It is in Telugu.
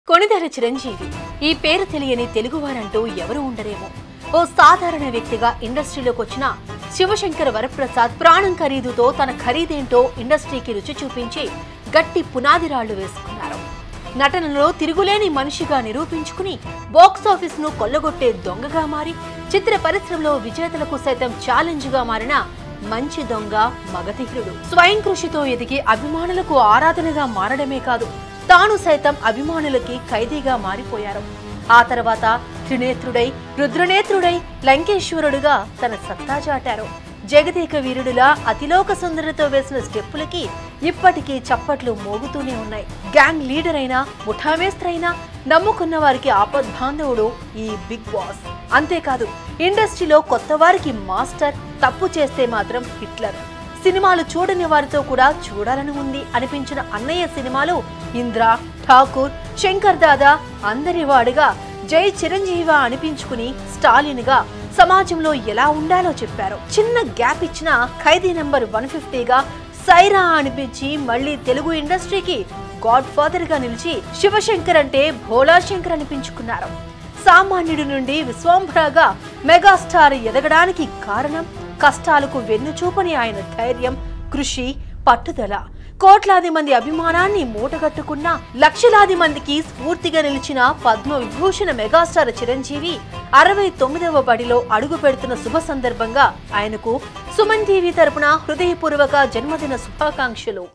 కొణిదెల చిరంజీవి ఈ పేరు తెలియని తెలుగువారంటూ ఎవరు ఉండరేమో ఓ సాధారణ వ్యక్తిగా ఇండస్ట్రీలోకి వచ్చిన శివశంకర్ వరప్రసాద్ ప్రాణం ఖరీదుతో తన ఖరీదేంటో ఇండస్ట్రీకి రుచి చూపించి గట్టి పునాది రాళ్లు వేసుకున్నారు నటనలో తిరుగులేని మనిషిగా నిరూపించుకుని బాక్స్ ఆఫీస్ ను కొల్లగొట్టే దొంగగా మారి చిత్ర పరిశ్రమలో విజేతలకు సైతం ఛాలెంజ్ గా మారిన మంచి దొంగ మగధీరుడు స్వయం కృషితో ఎదిగి అభిమానులకు ఆరాధనగా మారడమే కాదు తాను సైతం అభిమానులకి ఖైదీగా మారిపోయారు ఆ తర్వాత త్రినేత్రుడై రుద్రనేత్రుడై లంకేశ్వరుడుగా తన సత్తా చాటారు జగదేక వీరుడులా అతిలోక సుందరితో వేసిన స్టెప్పులకి ఇప్పటికీ చప్పట్లు మోగుతూనే ఉన్నాయి గ్యాంగ్ లీడర్ అయినా ముఠామేస్త్రైనా నమ్ముకున్న వారికి ఆపద్బాంధవుడు ఈ బిగ్ బాస్ అంతేకాదు ఇండస్ట్రీలో కొత్త వారికి మాస్టర్ తప్పు చేస్తే మాత్రం హిట్లర్ సినిమాలు చూడని వారితో కూడా చూడాలని ఉంది అనిపించిన అన్నయ్య సినిమాలు ఇంద్ర ఠాకూర్ శంకర్ దాదా అందరి వాడిగా జై చిరంజీవ అనిపించుకుని స్టాలిన్ గా సమాజంలో ఎలా ఉండాలో చెప్పారు చిన్న గ్యాప్ ఇచ్చిన ఖైదీ నంబర్ వన్ ఫిఫ్టీగా సైరా అనిపించి మళ్ళీ తెలుగు ఇండస్ట్రీకి గాడ్ ఫాదర్ గా నిలిచి శివశంకర్ అంటే భోలా శంకర్ అనిపించుకున్నారు సామాన్యుడి నుండి విశ్వాంభరగా మెగాస్టార్ ఎదగడానికి కారణం కష్టాలకు వెన్నుచూపని ఆయన ధైర్యం కృషి పట్టుదల కోట్లాది మంది అభిమానాన్ని మూటగట్టుకున్న లక్షలాది మందికి స్ఫూర్తిగా నిలిచిన పద్మ విభూషణ మెగాస్టార్ చిరంజీవి అరవై తొమ్మిదవ బడిలో అడుగు పెడుతున్న శుభ సందర్భంగా ఆయనకు సుమన్ టీవీ తరపున హృదయపూర్వక జన్మదిన శుభాకాంక్షలు